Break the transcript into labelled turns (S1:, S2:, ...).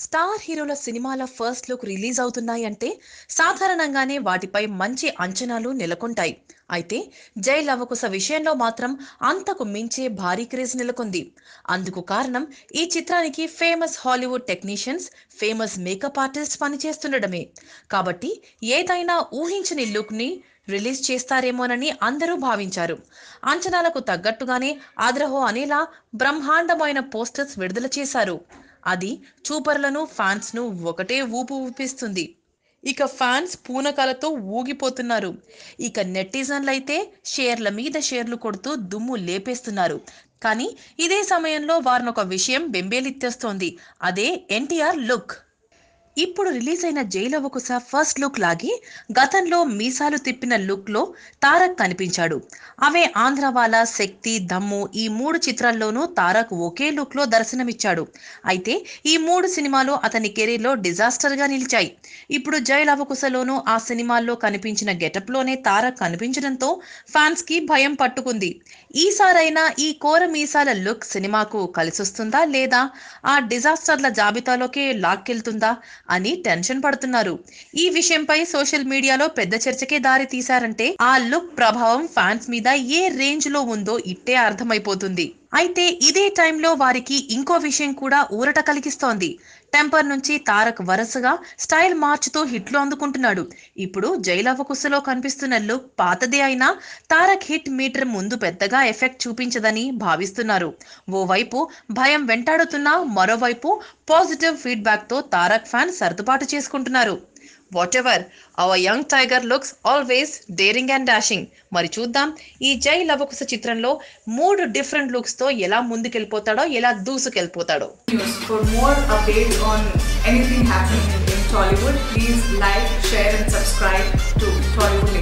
S1: Star హీరోల సినిమాల first look release అవుతున్నాయి అంటే సాధారణంగానే వాటిపై మంచి అంచనాలు నెలకొంటాయి అయితే జై లవకుశ విషయంలో మాత్రం అంతకు మించే భారీ క్రేజ్ నెలకొంది అందుకు కారణం ఈ చిత్రానికి famous Hollywood technicians famous makeup artist పనిచేస్తుండడమే కాబట్టి ఏదైనా ఊహించని లుక్ ని రిలీజ్ చేస్తారేమోనని అందరూ భావించారు అంచనాలకు తగ్గట్టుగానే ఆద్రహో అనేలా బ్రహ్మాండమైన పోస్టర్స్ విడుదల చేశారు అది చూపర్లను ఫ్యాన్స్ ను ఒకటే ఊపు ఊపిస్తుంది ఇక ఫ్యాన్స్ పూనకాలతో ఊగిపోతున్నారు ఇక నెటిజన్లు అయితే షేర్ల మీద షేర్లు కొడుతూ దుమ్ము లేపేస్తున్నారు కానీ ఇదే సమయంలో వారిని ఒక విషయం బెంబేలెత్తేస్తోంది అదే ఎన్టీఆర్ లుక్ ఇప్పుడు రిలీజ్ అయిన జైలవకుశ ఫస్ట్ లుక్ లాగి గతంలో మీసాలు తిప్పిన లుక్ లో తారక్ కనిపించాడు అవే ఆంధ్రవాల శక్తి దమ్ము ఈ మూడు చిత్రాల్లోనూ తారక్ ఒకే లుక్ లో దర్శనమిచ్చాడు అయితే ఈ మూడు సినిమాలు అతని కెరీర్ లో డిజాస్టర్ గా నిలిచాయి ఇప్పుడు జైలవకుశలోనూ ఆ సినిమాల్లో కనిపించిన గెటప్ లోనే తారక్ కనిపించడంతో ఫ్యాన్స్ కి భయం పట్టుకుంది ఈసారైనా ఈ కోర మీసాల లుక్ సినిమాకు కలిసొస్తుందా లేదా ఆ డిజాస్టర్ల జాబితాలోకే లాక్కెళ్తుందా అని టెన్షన్ పడుతున్నారు ఈ విషయంపై సోషల్ మీడియాలో పెద్ద చర్చకే దారి తీశారంటే ఆ లుక్ ప్రభావం ఫ్యాన్స్ మీద ఏ రేంజ్ లో ఉందో ఇట్టే అర్థమైపోతుంది అయితే ఇదే టైంలో వారికి ఇంకో విషయం కూడా ఊరట కలిగిస్తోంది టెంపర్ నుంచి తారక్ వరుసగా స్టైల్ మార్చుతూ హిట్లు అందుకుంటున్నాడు ఇప్పుడు జైలవకుశలో కనిపిస్తున్న లుక్ పాతదే అయినా తారక్ హిట్ మీటర్ ముందు పెద్దగా ఎఫెక్ట్ చూపించదని భావిస్తున్నారు ఓవైపు భయం వెంటాడుతున్నా మరోవైపు పాజిటివ్ ఫీడ్బ్యాక్ తో తారక్ ఫ్యాన్ సర్దుబాటు చేసుకుంటున్నారు whatever our young tiger looks always daring and dashing మరి చూద్దాం ఈ జై లవకుశ చిత్రంలో మూడు డిఫరెంట్ లుక్స్ తో ఎలా ముందుకెళ్ళిపోతాడో ఎలా దూసుకెళ్ళిపోతాడో
S2: news. For more updates on anything happening in Tollywood, please like, share, and subscribe to Tollywood